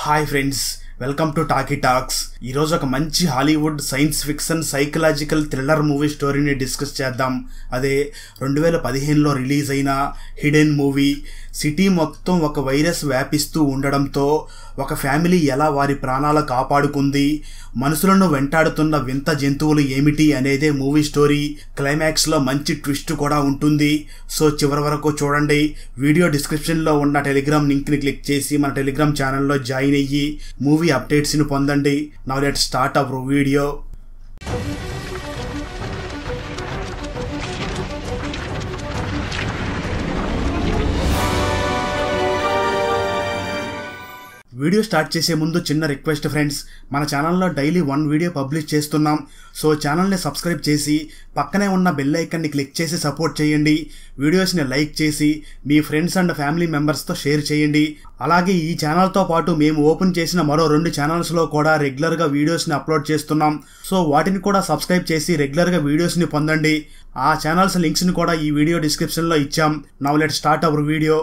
hi friends welcome to talkie talks ఈరోజు ఒక మంచి Hollywood science fiction psychological thriller movie స్టోరీని డిస్కస్ చేద్దాం అదే రెండు వేల పదిహేనులో రిలీజ్ అయిన హిడెన్ మూవీ సిటీ మొత్తం ఒక వైరస్ వ్యాపిస్తూ ఉండడంతో ఒక ఫ్యామిలీ ఎలా వారి ప్రాణాలు కాపాడుకుంది మనుషులను వెంటాడుతున్న వింత జంతువులు ఏమిటి అనేదే మూవీ స్టోరీ క్లైమాక్స్లో మంచి ట్విస్ట్ కూడా ఉంటుంది సో చివరి వరకు చూడండి వీడియో డిస్క్రిప్షన్లో ఉన్న టెలిగ్రామ్ లింక్ని క్లిక్ చేసి మన టెలిగ్రామ్ ఛానల్లో జాయిన్ అయ్యి మూవీ అప్డేట్స్ని పొందండి now let start our video video start చేసే ముందు చిన్న రిక్వెస్ట్ ఫ్రెండ్స్ మన ఛానల్లో డైలీ వన్ వీడియో పబ్లిష్ చేస్తున్నాం సో ఛానల్ని సబ్స్క్రైబ్ చేసి పక్కనే ఉన్న బెల్ ఐకన్ని క్లిక్ చేసి సపోర్ట్ చేయండి వీడియోస్ని లైక్ చేసి మీ ఫ్రెండ్స్ అండ్ ఫ్యామిలీ మెంబర్స్తో షేర్ చేయండి అలాగే ఈ ఛానల్తో పాటు మేము ఓపెన్ చేసిన మరో రెండు ఛానల్స్లో కూడా రెగ్యులర్గా వీడియోస్ని అప్లోడ్ చేస్తున్నాం సో వాటిని కూడా సబ్స్క్రైబ్ చేసి రెగ్యులర్గా వీడియోస్ని పొందండి ఆ ఛానల్స్ లింక్స్ని కూడా ఈ వీడియో డిస్క్రిప్షన్లో ఇచ్చాం now let start our video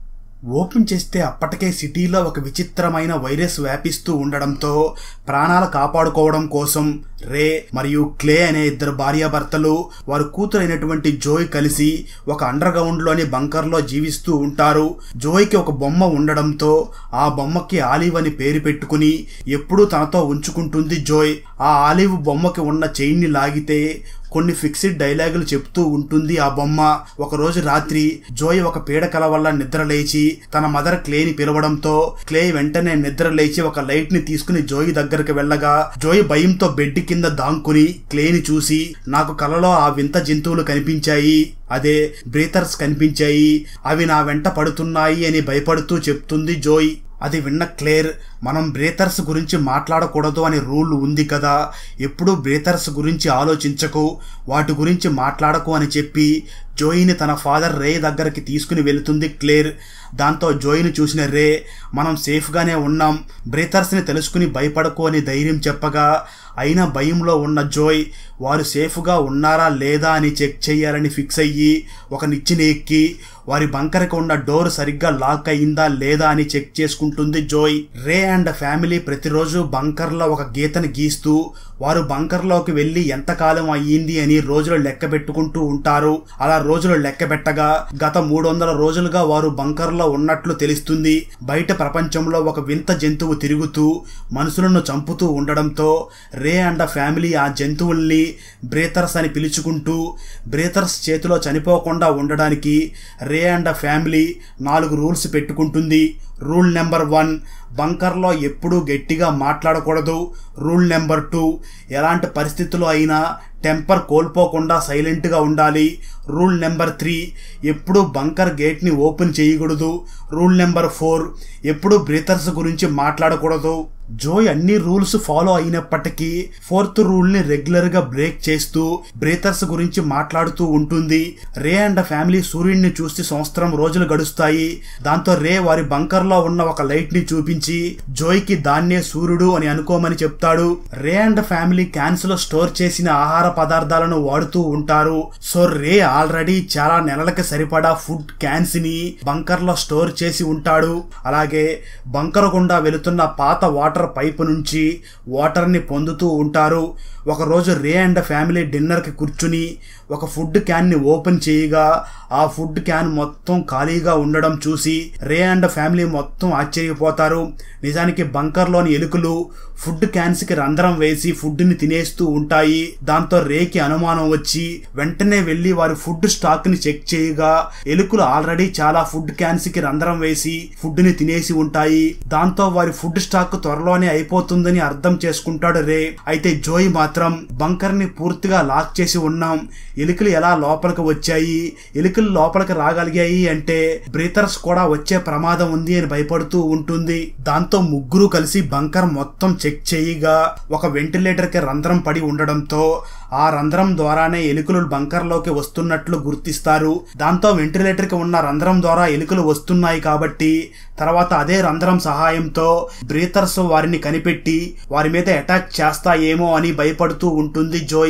open చేస్తే అప్పటికే సిటీలో ఒక విచిత్రమైన వైరస్ వ్యాపిస్తూ ఉండడంతో ప్రాణాలు కాపాడుకోవడం కోసం రే మరియు క్లే అనే ఇద్దరు భార్యాభర్తలు వారి కూతురైనటువంటి జోయ్ కలిసి ఒక అండర్ గ్రౌండ్లోని బంకర్లో జీవిస్తూ ఉంటారు జోయ్కి ఒక బొమ్మ ఉండడంతో ఆ బొమ్మకి ఆలివ్ అని పేరు పెట్టుకుని ఎప్పుడూ తనతో ఉంచుకుంటుంది జోయ్ ఆ ఆలివ్ బొమ్మకి ఉన్న చైన్ని లాగితే కొన్ని ఫిక్స్డ్ డైలాగులు చెప్తూ ఉంటుంది ఆ బొమ్మ ఒకరోజు రాత్రి జోయ్ ఒక పీడకల వల్ల నిద్ర లేచి తన మదర్ క్లేని పిలవడంతో క్లే వెంటనే నిద్ర లేచి ఒక లైట్ ని తీసుకుని జోయ్ దగ్గరికి వెళ్ళగా జోయ్ భయంతో బెడ్ కింద దాంకుని క్లేని చూసి నాకు కలలో ఆ వింత జంతువులు కనిపించాయి అదే బ్రీతర్స్ కనిపించాయి అవి నా వెంట పడుతున్నాయి అని భయపడుతూ చెప్తుంది జోయ్ అది విన్న క్లేర్ మనం బ్రేతర్స్ గురించి మాట్లాడకూడదు అనే రూల్ ఉంది కదా ఎప్పుడూ బ్రేతర్స్ గురించి ఆలోచించకు వాటి గురించి మాట్లాడకు అని చెప్పి జోయిని తన ఫాదర్ రే దగ్గరికి తీసుకుని వెళుతుంది క్లేర్ దాంతో జోయిని చూసిన రే మనం సేఫ్గానే ఉన్నాం బ్రేతర్స్ని తెలుసుకుని భయపడకు అని ధైర్యం చెప్పగా అయినా భయంలో ఉన్న జోయ్ వారు సేఫ్గా ఉన్నారా లేదా అని చెక్ చేయాలని ఫిక్స్ అయ్యి ఒక నిచ్చెన ఎక్కి వారి బంకర్కి ఉన్న డోర్ సరిగ్గా లాక్ అయిందా లేదా అని చెక్ చేసుకుంటుంది జోయ్ రే అండ్ ఫ్యామిలీ ప్రతిరోజు బంకర్లో ఒక గీతని గీస్తూ వారు బంకర్లోకి వెళ్ళి ఎంతకాలం అయ్యింది అని రోజులు లెక్క పెట్టుకుంటూ ఉంటారు అలా రోజులు లెక్క పెట్టగా గత మూడు వందల రోజులుగా వారు బంకర్లో ఉన్నట్లు తెలుస్తుంది బయట ప్రపంచంలో ఒక వింత జంతువు తిరుగుతూ మనుషులను చంపుతూ ఉండడంతో రే అండ్ ఫ్యామిలీ ఆ జంతువుల్ని బ్రేతర్స్ అని పిలుచుకుంటూ బ్రేతర్స్ చేతిలో చనిపోకుండా ఉండడానికి రే అండ్ ఫ్యామిలీ నాలుగు రూల్స్ పెట్టుకుంటుంది రూల్ నెంబర్ వన్ బంకర్లో ఎప్పుడూ గట్టిగా మాట్లాడకూడదు రూల్ నెంబర్ టూ ఎలాంటి పరిస్థితుల్లో అయినా టెంపర్ కోల్పోకుండా సైలెంట్గా ఉండాలి రూల్ నెంబర్ త్రీ ఎప్పుడూ బంకర్ గేట్ని ఓపెన్ చేయకూడదు రూల్ నెంబర్ ఫోర్ ఎప్పుడూ బ్రీతర్స్ గురించి మాట్లాడకూడదు జోయ్ అన్ని రూల్స్ ఫాలో అయినప్పటికీ ఫోర్త్ రూల్ ని రెగ్యులర్ గా బ్రేక్ చేస్తూ బ్రేతర్స్ గురించి మాట్లాడుతూ ఉంటుంది రే అండ్ ఫ్యామిలీ సూర్యుడిని చూసి సంవత్సరం రోజులు గడుస్తాయి దాంతో రే వారి బంకర్ లో ఉన్న ఒక లైట్ ని చూపించి జోయ్ కి దాన్నే సూర్యుడు అని అనుకోమని చెప్తాడు రే అండ్ ఫ్యామిలీ క్యాన్స్ లో స్టోర్ చేసిన ఆహార పదార్థాలను వాడుతూ ఉంటారు సో రే ఆల్రెడీ చాలా నెలలకి సరిపడా ఫుడ్ క్యాన్స్ ని బంకర్ లో స్టోర్ చేసి ఉంటాడు అలాగే బంకర్ గుండా వెళుతున్న పాత వాటర్ వాటర్ పైపు నుంచి వాటర్ని పొందుతూ ఉంటారు ఒకరోజు రే అండ్ ఫ్యామిలీ డిన్నర్కి కూర్చుని ఒక ఫుడ్ క్యాన్ని ఓపెన్ చేయగా ఆ ఫుడ్ క్యాన్ మొత్తం ఖాళీగా ఉండడం చూసి రే అండ్ ఫ్యామిలీ మొత్తం ఆశ్చర్యపోతారు నిజానికి బంకర్లోని ఎలుకలు ఫుడ్ క్యాన్స్కి రంధ్రం వేసి ఫుడ్ని తినేస్తూ ఉంటాయి దాంతో రేకి అనుమానం వచ్చి వెంటనే వెళ్ళి వారి ఫుడ్ స్టాక్ని చెక్ చేయగా ఎలుకలు ఆల్రెడీ చాలా ఫుడ్ క్యాన్స్కి రంధ్రం వేసి ఫుడ్ని తినేసి ఉంటాయి దాంతో వారి ఫుడ్ స్టాక్ త్వరలోనే అయిపోతుందని అర్థం చేసుకుంటాడు రే అయితే జోయ్ మాత్రం బంకర్ ని పూర్తిగా లాక్ చేసి ఉన్నాం ఎలుకలు ఎలా లోపలికి వచ్చాయి ఎలుకలు లోపలికి రాగలిగాయి అంటే బ్రీతర్స్ కూడా వచ్చే ప్రమాదం ఉంది అని భయపడుతూ ఉంటుంది దాంతో ముగ్గురు కలిసి బంకర్ మొత్తం చెక్ చేయగా ఒక వెంటిలేటర్ కి రంధ్రం పడి ఉండడంతో ఆ రంధ్రం ద్వారానే ఎలుకలు బంకర్లోకి వస్తున్నట్లు గుర్తిస్తారు దాంతో వెంటిలేటర్ కి ఉన్న రంధ్రం ద్వారా ఎలుకలు వస్తున్నాయి కాబట్టి తర్వాత అదే రంధ్రం సహాయంతో బ్రీతర్స్ వారిని కనిపెట్టి వారి మీద అటాక్ చేస్తాయేమో అని భయపడుతూ ఉంటుంది జోయ్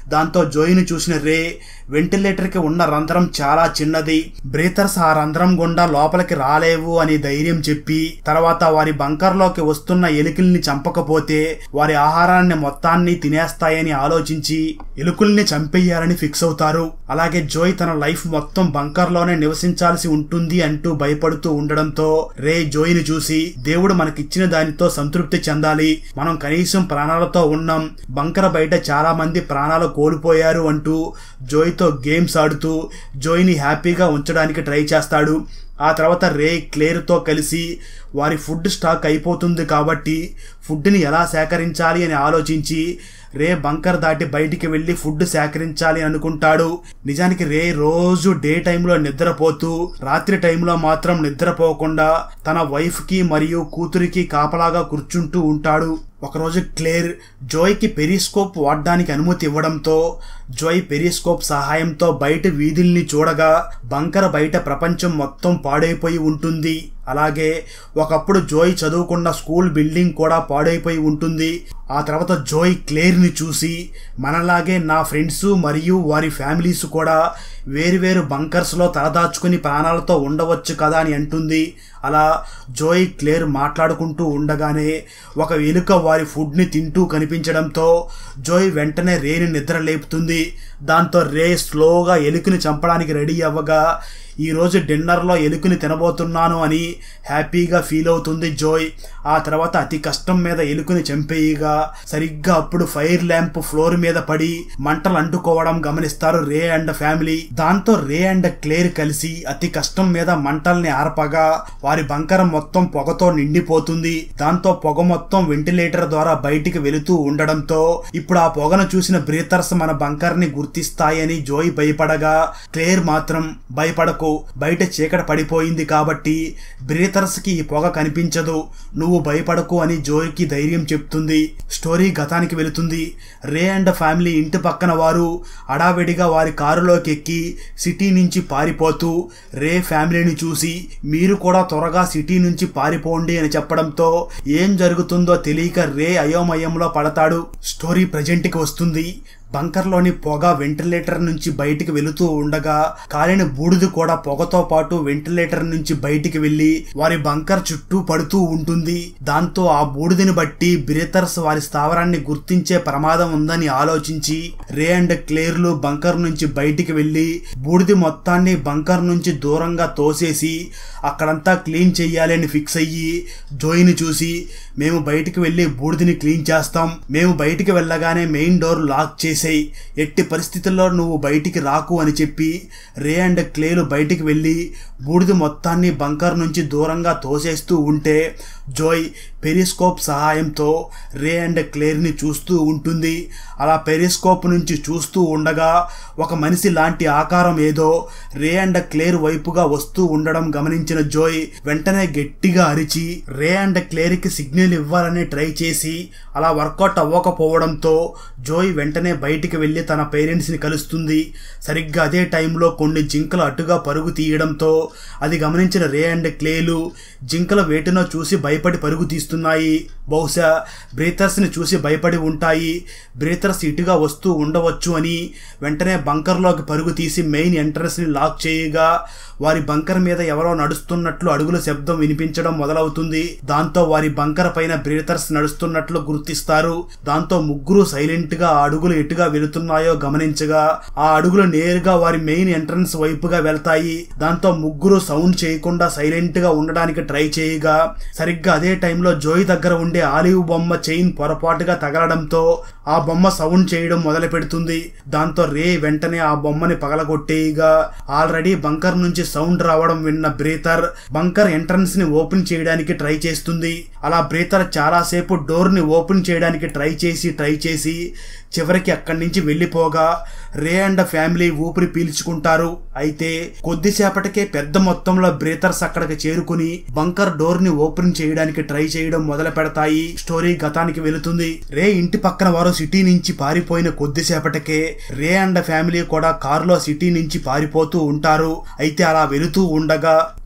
దాంతో జోయిని చూసిన రే వెంటిలేటర్ కి ఉన్న రంధ్రం చాలా చిన్నది బ్రీతర్స్ ఆ రంధ్రం గుండా లోపలికి రాలేవు అని ధైర్యం చెప్పి తర్వాత వారి బంకర్లోకి వస్తున్న ఎలుకల్ని చంపకపోతే వారి ఆహారాన్ని మొత్తాన్ని తినేస్తాయని ఆలోచించి ఎలుకల్ని చంపేయాలని ఫిక్స్ అవుతారు అలాగే జోయ్ తన లైఫ్ మొత్తం బంకర్లోనే నివసించాల్సి ఉంటుంది అంటూ భయపడుతూ ఉండడంతో రే జోయిని చూసి దేవుడు మనకిచ్చిన దానితో సంతృప్తి చెందాలి మనం కనీసం ప్రాణాలతో ఉన్నాం బంకర్ బయట చాలా మంది ప్రాణాలు కోల్పోయారు అంటూ జోయ్తో గేమ్స్ ఆడుతూ జోయ్ని హ్యాపీగా ఉంచడానికి ట్రై చేస్తాడు ఆ తర్వాత రే క్లేర్తో కలిసి వారి ఫుడ్ స్టాక్ అయిపోతుంది కాబట్టి ఫుడ్ని ఎలా సేకరించాలి అని ఆలోచించి రే బంకర్ దాటి బయటికి వెళ్ళి ఫుడ్ సేకరించాలి అనుకుంటాడు నిజానికి రే రోజు డే టైంలో నిద్రపోతూ రాత్రి టైంలో మాత్రం నిద్రపోకుండా తన వైఫ్కి మరియు కూతురికి కాపలాగా కూర్చుంటూ ఉంటాడు ఒకరోజు క్లేర్ జోయ్కి పెరిస్కోప్ వాడడానికి అనుమతి ఇవ్వడంతో జోయ్ పెరిస్కోప్ సహాయంతో బయట వీధుల్ని చూడగా బంకర బయట ప్రపంచం మొత్తం పాడైపోయి ఉంటుంది అలాగే ఒకప్పుడు జోయ్ చదువుకున్న స్కూల్ బిల్డింగ్ కూడా పాడైపోయి ఉంటుంది ఆ తర్వాత జోయ్ క్లేర్ని చూసి మనలాగే నా ఫ్రెండ్స్ మరియు వారి ఫ్యామిలీస్ కూడా వేరువేరు బంకర్స్లో తలదాచుకుని ప్రాణాలతో ఉండవచ్చు కదా అని అంటుంది అలా జోయ్ క్లేర్ మాట్లాడుకుంటూ ఉండగానే ఒక ఎలుక వారి ఫుడ్ని తింటూ కనిపించడంతో జోయ్ వెంటనే రేని నిద్ర లేపుతుంది దాంతో రే స్లోగా ఎలుకని చంపడానికి రెడీ అవ్వగా ఈరోజు డిన్నర్లో ఎలుకని తినబోతున్నాను అని హ్యాపీగా ఫీల్ అవుతుంది జోయ్ ఆ తర్వాత అతి కష్టం మీద ఎలుకని చంపేయగా సరిగ్గా అప్పుడు ఫైర్ ల్యాంప్ ఫ్లోర్ మీద పడి మంటలు అంటుకోవడం గమనిస్తారు రే అండ్ ఫ్యామిలీ దాంతో రే అండ్ క్లేర్ కలిసి అతి కష్టం మీద మంటల్ని ఆర్పగా వారి బంకరం మొత్తం పొగతో నిండిపోతుంది దాంతో పొగ మొత్తం వెంటిలేటర్ ద్వారా బయటికి వెళుతూ ఉండడంతో ఇప్పుడు ఆ పొగను చూసిన బ్రీతర్స్ మన బంకర్ ని గుర్తిస్తాయని జోయ్ భయపడగా క్లేర్ మాత్రం భయపడకు బయట చీకట పడిపోయింది కాబట్టి బ్రీతర్స్ కి ఈ పొగ కనిపించదు నువ్వు భయపడకు అని జోయ్కి ధైర్యం చెప్తుంది స్టోరీ గతానికి వెళుతుంది రే అండ్ ఫ్యామిలీ ఇంటి పక్కన వారు అడావిడిగా వారి కారులోకి ఎక్కి సిటీ నుంచి పారిపోతూ రే ఫ్యామిలీని చూసి మీరు కూడా త్వరగా సిటీ నుంచి పారిపోండి అని చెప్పడంతో ఏం జరుగుతుందో తెలియక రే అయోమయంలో పడతాడు స్టోరీ ప్రజెంట్కి వస్తుంది బంకర్లోని పొగ వెంటిలేటర్ నుంచి బయటికి వెళుతూ ఉండగా కాలిన బూడిద కూడా పొగతో పాటు వెంటిలేటర్ నుంచి బయటికి వెళ్లి వారి బంకర్ చుట్టూ పడుతూ ఉంటుంది దాంతో ఆ బూడిదని బట్టి బ్రీతర్స్ వారి స్థావరాన్ని గుర్తించే ప్రమాదం ఉందని ఆలోచించి రే అండ్ క్లేర్లు బంకర్ నుంచి బయటికి వెళ్లి బూడిది మొత్తాన్ని బంకర్ నుంచి దూరంగా తోసేసి అక్కడంతా క్లీన్ చెయ్యాలి అని ఫిక్స్ అయ్యి జోయిని చూసి మేము బయటికి వెళ్ళి బూడిదని క్లీన్ చేస్తాం మేము బయటికి వెళ్ళగానే మెయిన్ డోర్ లాక్ చేసేయి ఎట్టి పరిస్థితుల్లో నువ్వు బయటికి రాకు అని చెప్పి రే అండ్ క్లేలు బయటికి వెళ్ళి బూడిద మొత్తాన్ని బంకర్ నుంచి దూరంగా తోసేస్తూ ఉంటే జోయ్ పెరిస్కోప్ సహాయంతో రే అండ్ క్లేర్ని చూస్తూ ఉంటుంది అలా పెరిస్కోప్ నుంచి చూస్తూ ఉండగా ఒక మనిషి లాంటి ఆకారం ఏదో రే అండ్ క్లేర్ వైపుగా వస్తూ ఉండడం గమనించిన జోయ్ వెంటనే గట్టిగా అరిచి రే అండ్ క్లేర్కి సిగ్నల్ ఇవ్వాలని ట్రై చేసి అలా వర్కౌట్ అవ్వకపోవడంతో జోయ్ వెంటనే బయటికి వెళ్ళి తన పేరెంట్స్ని కలుస్తుంది సరిగ్గా అదే టైంలో కొన్ని జింకలు అటుగా పరుగు తీయడంతో అది గమనించిన రే అండ్ క్లేలు జింకల వేటును చూసి భయపడి పరుగు తీస్తున్నాయి బహుశా బ్రీతర్స్ని చూసి భయపడి ఉంటాయి బ్రీతర్స్ ఇటుగా వస్తూ ఉండవచ్చు అని వెంటనే బంకర్లోకి పరుగు తీసి మెయిన్ ఎంట్రన్స్ని లాక్ చేయగా వారి బంకర్ మీద ఎవరో నడుస్తున్నట్లు అడుగుల శబ్దం వినిపించడం మొదలవుతుంది దాంతో వారి బంకర్ పైన బ్రీతర్స్ నడుస్తున్నట్లు గుర్తిస్తారు దాంతో ముగ్గురు సైలెంట్ గా ఆ అడుగులు ఎటుగా వెళుతున్నాయో గమనించగా ఆ అడుగులు నేరుగా వారి మెయిన్ ఎంట్రన్స్ వైపుగా వెళ్తాయి దాంతో ముగ్గురు సౌండ్ చేయకుండా సైలెంట్ గా ఉండడానికి ట్రై చేయగా సరిగ్గా అదే టైంలో జోయ్ దగ్గర ఉండే ఆలివ్ బొమ్మ చైన్ పొరపాటుగా తగలడంతో ఆ బొమ్మ సౌండ్ చేయడం మొదలు పెడుతుంది దాంతో రే వెంటనే ఆ బొమ్మని పగలగొట్టేయగా ఆల్రెడీ బంకర్ నుంచి సౌండ్ రావడం విన్న బ్రీతర్ బంకర్ ఎంట్రన్స్ ని ఓపెన్ చేయడానికి ట్రై చేస్తుంది అలా బ్రీతర్ చాలాసేపు డోర్ ని ఓపెన్ చేయడానికి ట్రై చేసి ట్రై చేసి చివరికి అక్కడి నుంచి వెళ్ళిపోగా రే అండ్ ఫ్యామిలీ ఊపిరి పీల్చుకుంటారు అయితే కొద్దిసేపటికే పెద్ద మొత్తంలో బ్రీతర్స్ అక్కడికి చేరుకుని బంకర్ డోర్ ని ఓపెన్ చేయడానికి ట్రై చేయడం మొదలు పెడతాయి స్టోరీ గతానికి వెళుతుంది రే ఇంటి పక్కన వారు సిటీ నుంచి పారిపోయిన కొద్దిసేపటికే రే అండ్ ఫ్యామిలీ కూడా కారులో సిటీ నుంచి పారిపోతూ ఉంటారు అయితే అలా వెళుతూ ఉండగా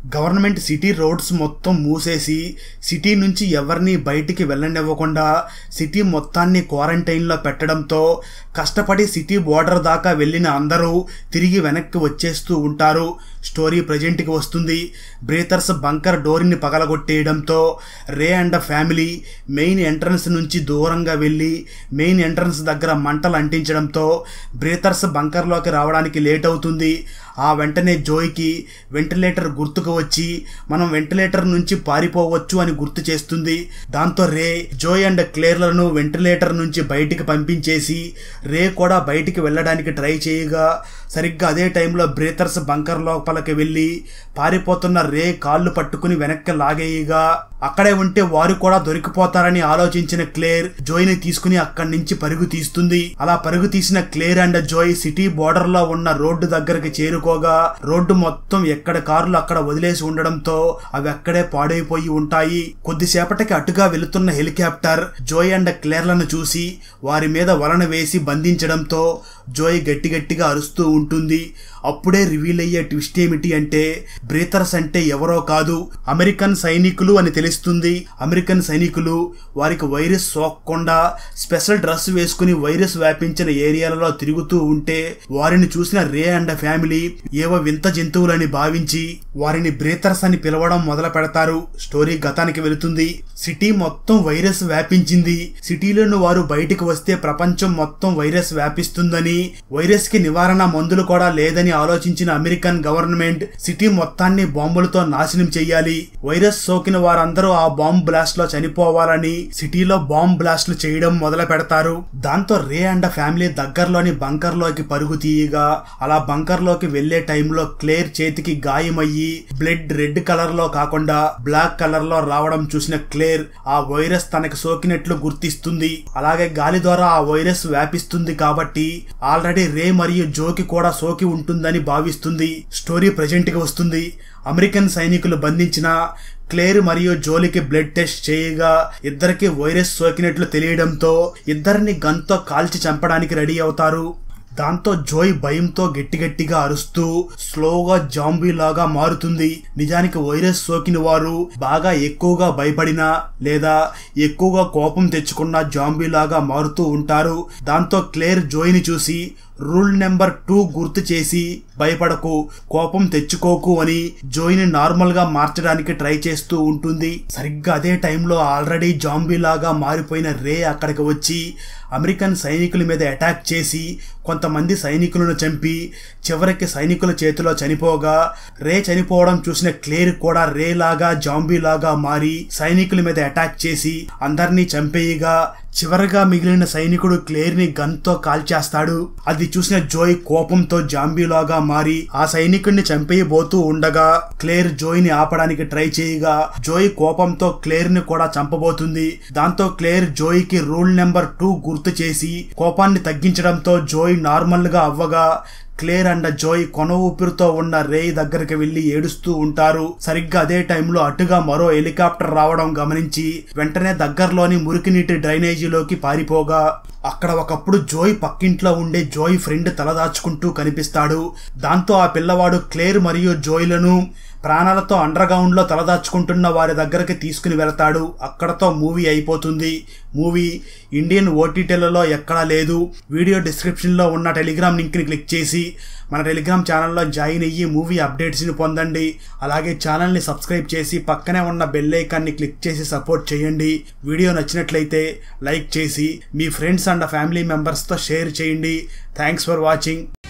గవర్నమెంట్ సిటీ రోడ్స్ మొత్తం మూసేసి సిటీ నుంచి ఎవరిని బయటికి వెళ్ళనివ్వకుండా సిటీ మొత్తాన్ని క్వారంటైన్లో పెట్టడంతో కష్టపడి సిటీ బోర్డర్ దాకా వెళ్ళిన అందరూ తిరిగి వెనక్కి వచ్చేస్తూ ఉంటారు స్టోరీ ప్రజెంట్కి వస్తుంది బ్రేతర్స్ బంకర్ డోర్ని పగలగొట్టేయడంతో Ray and family main entrance నుంచి దూరంగా వెళ్ళి మెయిన్ ఎంట్రన్స్ దగ్గర మంటలు అంటించడంతో బ్రేతర్స్ బంకర్లోకి రావడానికి లేట్ అవుతుంది ఆ వెంటనే జోయ్కి వెంటిలేటర్ గుర్తుకు వచ్చి మనం వెంటిలేటర్ నుంచి పారిపోవచ్చు అని గుర్తు చేస్తుంది దాంతో రే జోయ్ అండ్ క్లేర్లను వెంటిలేటర్ నుంచి బయటికి పంపించేసి రే కూడా బయటికి వెళ్ళడానికి ట్రై చేయగా సరిగ్గా అదే టైంలో బ్రేతర్స్ బంకర్ లోపలికి వెళ్ళి పారిపోతున్న రే కాళ్ళు పట్టుకుని వెనక్కి లాగేయగా అక్కడే ఉంటే వారు కూడా దొరికిపోతారని ఆలోచించిన క్లేర్ జోయ్ని తీసుకుని అక్కడి నుంచి పరుగు తీస్తుంది అలా పరుగు తీసిన Claire and Joey city border లో ఉన్న రోడ్డు దగ్గరికి చేరుకోగా రోడ్డు మొత్తం ఎక్కడ కార్లు అక్కడ వదిలేసి ఉండడంతో అవి అక్కడే పాడైపోయి ఉంటాయి కొద్దిసేపటికి అటుగా వెళుతున్న హెలికాప్టర్ జోయ్ అండ్ క్లేర్లను చూసి వారి మీద వలన వేసి బంధించడంతో జోయ్ గట్టి గట్టిగా అరుస్తూ ఉంటుంది అప్పుడే రివీల్ అయ్యే ట్విస్ట్ ఏమిటి అంటే బ్రీతర్స్ అంటే ఎవరో కాదు అమెరికన్ సైనికులు అని తెలుస్తుంది అమెరికన్ సైనికులు వారికి వైరస్ సోకకుండా స్పెషల్ డ్రెస్ వేసుకుని వైరస్ వ్యాపించిన ఏరియాలలో తిరుగుతూ ఉంటే వారిని చూసిన రే అండ్ ఫ్యామిలీ ఏవో వింత జంతువులని భావించి వారిని బ్రీతర్స్ అని పిలవడం మొదలు పెడతారు స్టోరీ గతానికి వెళుతుంది సిటీ మొత్తం వైరస్ వ్యాపించింది సిటీలోని వారు బయటికి వస్తే ప్రపంచం మొత్తం వైరస్ వ్యాపిస్తుందని వైరస్ కి నివారణ మందులు కూడా లేదని ఆలోచించిన అమెరికన్ గవర్నమెంట్ సిటీ మొత్తాన్ని బాంబులతో నాశనం చెయ్యాలి వైరస్ సోకిన వారందరూ ఆ బాంబ్ బ్లాస్ట్ లో చనిపోవాలని సిటీలో బాంబ్ బ్లాస్ట్లు చేయడం మొదలు పెడతారు దాంతో రే అండ్ ఫ్యామిలీ దగ్గరలోని బంకర్ లోకి పరుగు తీయగా అలా బంకర్ లోకి వెళ్లే టైంలో క్లేర్ చేతికి గాయమయ్యి బ్లడ్ రెడ్ కలర్ లో కాకుండా బ్లాక్ కలర్ లో రావడం చూసిన క్లేర్ ఆ వైరస్ తనకి సోకినట్లు గుర్తిస్తుంది అలాగే గాలి ద్వారా ఆ వైరస్ వ్యాపిస్తుంది కాబట్టి ఆల్రెడీ రే మరియు జోకి కూడా సోకి ఉంటుందని భావిస్తుంది స్టోరీ ప్రజెంట్ కి వస్తుంది అమెరికన్ సైనికులు బంధించిన క్లేర్ మరియు జోలికి బ్లడ్ టెస్ట్ చేయగా ఇద్దరికి వైరస్ సోకినట్లు తెలియడంతో ఇద్దరిని గన్తో కాల్చి చంపడానికి రెడీ అవుతారు దాంతో జోయ్ భయంతో గట్టిగట్టిగా అరుస్తూ స్లోగా జాంబీ లాగా మారుతుంది నిజానికి వైరస్ సోకిన వారు బాగా ఎక్కువగా భయపడినా లేదా ఎక్కువగా కోపం తెచ్చుకున్న జాంబీ లాగా మారుతూ ఉంటారు దాంతో క్లేర్ జోయ్ని చూసి రూల్ నెంబర్ టూ గుర్తు చేసి భయపడకు కోపం తెచ్చుకోకు అని జోయిని నార్మల్ గా మార్చడానికి ట్రై చేస్తూ ఉంటుంది సరిగ్గా అదే టైంలో ఆల్రెడీ జాంబీ లాగా మారిపోయిన రే అక్కడికి వచ్చి అమెరికన్ సైనికుల మీద అటాక్ చేసి కొంతమంది సైనికులను చంపి చివరికి సైనికుల చేతిలో చనిపోగా రే చనిపోవడం చూసిన క్లేర్ కూడా రే లాగా జాంబీ లాగా మారి సైనికుల మీద అటాక్ చేసి అందరినీ చంపేయగా చివరగా మిగిలిన సైనికుడు క్లేర్ ని గన్ తో కాల్చేస్తాడు అది చూసిన జోయ్ కోపంతో జాంబీలాగా మారి ఆ సైనికుడిని చంపేయబోతూ ఉండగా క్లేర్ జోయ్ ని ఆపడానికి ట్రై చేయగా జోయ్ కోపంతో క్లేర్ ని కూడా చంపబోతుంది దాంతో క్లేర్ జోయ్ కి రూల్ నెంబర్ టూ గుర్తు చేసి కోపాన్ని తగ్గించడంతో జోయ్ నార్మల్ గా అవ్వగా క్లేర్ అండ్ జోయ్ కొన ఊపిరితో ఉన్న రేయ్ దగ్గరికి వెళ్లి ఏడుస్తూ ఉంటారు సరిగ్గా అదే టైంలో అటుగా మరో హెలికాప్టర్ రావడం గమనించి వెంటనే దగ్గరలోని మురికినీటి డ్రైనేజీలోకి పారిపోగా అక్కడ ఒకప్పుడు జోయ్ పక్కింట్లో ఉండే జోయ్ ఫ్రెండ్ తలదాచుకుంటూ కనిపిస్తాడు దాంతో ఆ పిల్లవాడు క్లేర్ మరియు జోయ్లను ప్రాణాలతో అండర్ గ్రౌండ్ లో తలదాచుకుంటున్న వారి దగ్గరికి తీసుకుని వెళతాడు అక్కడతో మూవీ అయిపోతుంది మూవీ ఇండియన్ ఓటీటీలలో ఎక్కడా లేదు వీడియో డిస్క్రిప్షన్ లో ఉన్న టెలిగ్రామ్ లింక్ ని క్లిక్ చేసి మన టెలిగ్రామ్ ఛానల్లో జాయిన్ అయ్యి మూవీ అప్డేట్స్ ని పొందండి అలాగే ఛానల్ ని సబ్స్క్రైబ్ చేసి పక్కనే ఉన్న బెల్ ఐకాన్ ని క్లిక్ చేసి సపోర్ట్ చేయండి వీడియో నచ్చినట్లయితే లైక్ చేసి మీ ఫ్రెండ్స్ అండ్ ఫ్యామిలీ మెంబర్స్ తో షేర్ చేయండి థ్యాంక్స్ ఫర్ వాచింగ్